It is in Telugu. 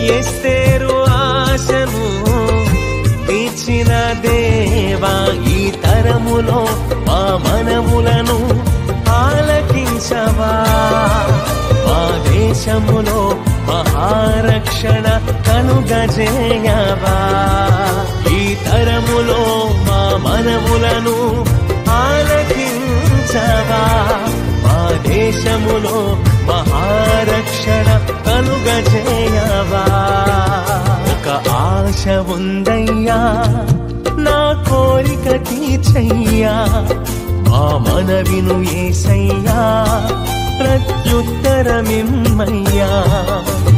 ఎస్తేరు ఆశను తీర్చిన దేవా ఈ తరములో మా మనములను ఆలకించవా మా దేశములో మహారక్షణ కనుగజేయవా ఈ తరములో మా మనములను ఆలకించవా మా దేశములో మహారక్షణ కలుగజేయవా ఒక ఆశ ఉందయ్యా నా కోరిక తీర్చయ్యా మా మనవిను ఏసయ్యా ప్రత్యుత్తరమిమ్మయ్యా